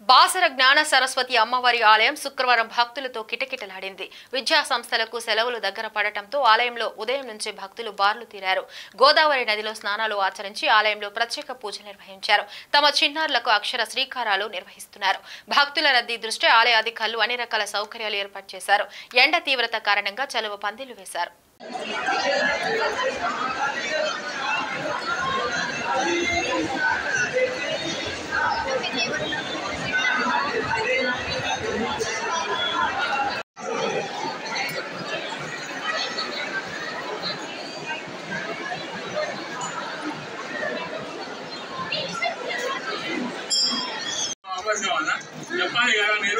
బాసర జ్ఞాన సరస్వతి అమ్మవారి ఆలయం శుక్రవారం భక్తులతో కిటకిటలాడింది విద్యా సంస్థలకు సెలవులు దగ్గర పడటంతో ఆలయంలో ఉదయం నుంచి భక్తులు బార్లు తీరారు గోదావరి నదిలో స్నానాలు ఆచరించి ఆలయంలో ప్రత్యేక పూజలు నిర్వహించారు తమ చిన్నారులకు అక్షర శ్రీకారాలు నిర్వహిస్తున్నారు భక్తుల రద్దీ దృష్ట్యా ఆలయ అధికారులు అన్ని రకాల సౌకర్యాలు ఏర్పాటు చేశారు ఎండ తీవ్రత కారణంగా చలువ పందిళ్లు వేశారు ఆఫర్ కావాలా చెప్పాలి కదా మీరు